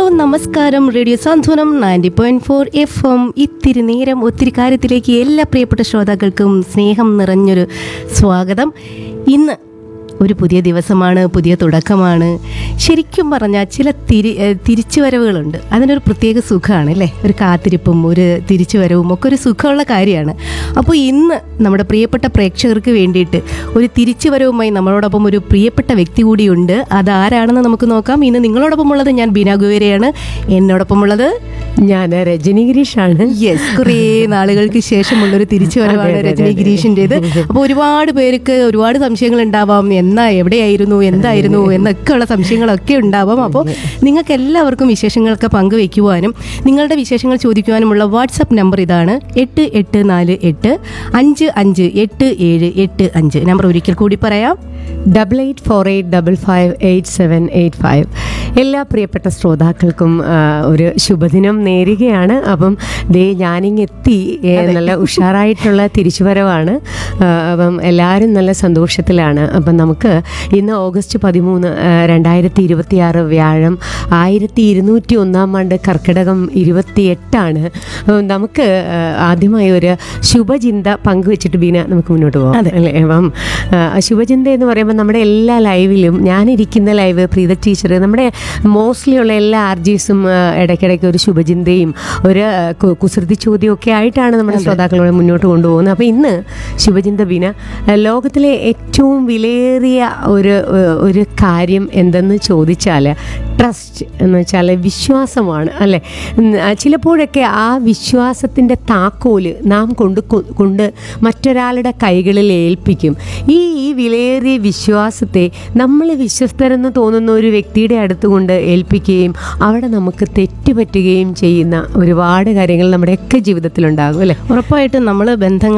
നമസ്കാരം radio Santhwanam ninety point four F M ഇത്തിരി നേരം ഒത്തിരി കാര്യത്തിലേക്ക് എല്ലാ പ്രിയപ്പെട്ട ശ്രോതാക്കൾക്കും സ്നേഹം നിറഞ്ഞൊരു സ്വാഗതം ഇന്ന് ഒരു പുതിയ ദിവസമാണ് പുതിയ തുടക്കമാണ് ശരിക്കും പറഞ്ഞാൽ ചില തിരി ഏഹ് തിരിച്ചുവരവുകളുണ്ട് അതിനൊരു പ്രത്യേക സുഖമാണ് അല്ലേ ഒരു കാത്തിരിപ്പും ഒരു തിരിച്ചുവരവും ഒക്കെ ഒരു സുഖമുള്ള കാര്യമാണ് അപ്പോൾ ഇന്ന് നമ്മുടെ പ്രിയപ്പെട്ട പ്രേക്ഷകർക്ക് വേണ്ടിയിട്ട് ഒരു തിരിച്ചുവരവുമായി നമ്മളോടൊപ്പം ഒരു പ്രിയപ്പെട്ട വ്യക്തി കൂടിയുണ്ട് അതാരാണെന്ന് നമുക്ക് നോക്കാം ഇന്ന് നിങ്ങളോടൊപ്പം ഉള്ളത് ഞാൻ ബീന ഗുവേരയാണ് എന്നോടൊപ്പം ഉള്ളത് ഞാൻ രജനി ഗിരീഷാണ് യെസ് കുറേ നാളുകൾക്ക് ശേഷമുള്ളൊരു തിരിച്ചുവരവാണ് അതെ, അതെ, രജനി അതെ. ഗിരീഷിൻ്റെത് അപ്പോൾ ഒരുപാട് പേർക്ക് ഒരുപാട് സംശയങ്ങൾ ഉണ്ടാവാം എന്നാ എവിടെയായിരുന്നു എന്തായിരുന്നു എന്നൊക്കെയുള്ള സംശയങ്ങളൊക്കെ ഉണ്ടാവാം അപ്പോൾ നിങ്ങൾക്ക് എല്ലാവർക്കും വിശേഷങ്ങളൊക്കെ പങ്കുവെക്കുവാനും നിങ്ങളുടെ വിശേഷങ്ങൾ ചോദിക്കുവാനുമുള്ള വാട്സപ്പ് നമ്പർ ഇതാണ് എട്ട് എട്ട് നാല് എട്ട് അഞ്ച് അഞ്ച് എട്ട് ഏഴ് എട്ട് അഞ്ച് നമ്പർ ഒരിക്കൽ കൂടി പറയാം double eight four eight double five eight seven eight five എല്ലാ പ്രിയപ്പെട്ട ശ്രോതാക്കൾക്കും ആ, ഒരു ശുഭദിനം നേരുകയാണ് അപ്പം ദേ ഞാനിങ് എത്തി ഏ, നല്ല ഉഷാറായിട്ടുള്ള തിരിച്ചുവരവാണ് ആ, അപ്പം എല്ലാവരും നല്ല സന്തോഷത്തിലാണ് അപ്പം നമുക്ക് ഇന്ന് ഓഗസ്റ്റ് പതിമൂന്ന് രണ്ടായിരത്തി ഇരുപത്തി ആറ് വ്യാഴം ആയിരത്തി ഇരുന്നൂറ്റി ഒന്നാം ആണ്ട് കർക്കിടകം ഇരുപത്തി എട്ടാണ് അപ്പം നമുക്ക് ആ, ആദ്യമായി ഒരു ശുഭചിന്ത പങ്കുവെച്ചിട്ട് ബീന നമുക്ക് മുന്നോട്ട് പോകാം അതെ. അല്ലേ അപ്പം ആ, ശുഭചിന്ത എന്ന് പറയുമ്പോൾ നമ്മുടെ എല്ലാ ലൈവിലും ഞാനിരിക്കുന്ന ലൈവ് പ്രീത ടീച്ചർ നമ്മുടെ മോസ്റ്റ്ലി ഉള്ള എല്ലാ ആർജീസും ഇടയ്ക്കിടയ്ക്ക് ഒരു ശുഭചിന്തയും ഒരു ആ, കു- കുസൃതി ചോദ്യവും ഒക്കെ ആയിട്ടാണ് നമ്മുടെ ശ്രോതാക്കളോട് മുന്നോട്ട് കൊണ്ടുപോകുന്നത് അപ്പോൾ ഇന്ന് ശുഭചിന്ത ബീന ആ, ലോകത്തിലെ ഏറ്റവും വിലയേറിയ ഒരു ആ, ഒരു കാര്യം എന്തെന്ന് ചോദിച്ചാൽ ട്രസ്റ്റ് എന്ന് വെച്ചാൽ വിശ്വാസമാണ് അല്ലേ ഉം, ആ, ചിലപ്പോഴൊക്കെ ആ വിശ്വാസത്തിൻ്റെ താക്കോല് നാം കൊണ്ട് കൊ- കൊണ്ട് മറ്റൊരാളുടെ കൈകളിൽ ഏൽപ്പിക്കും ഈ ഈ വിലയേറിയ വിശ്വാസത്തെ നമ്മൾ വിശ്വസ്തരെന്ന് തോന്നുന്ന ഒരു വ്യക്തിയുടെ അടുത്ത് കൊണ്ട് ഏൽപ്പിക്കുകയും അവിടെ നമുക്ക് തെറ്റുപറ്റുകയും ചെയ്യുന്ന ഒരുപാട് കാര്യങ്ങൾ നമ്മുടെയൊക്കെ ജീവിതത്തിലുണ്ടാകും അല്ലേ ഉറപ്പായിട്ടും നമ്മൾ ബന്ധങ്ങൾ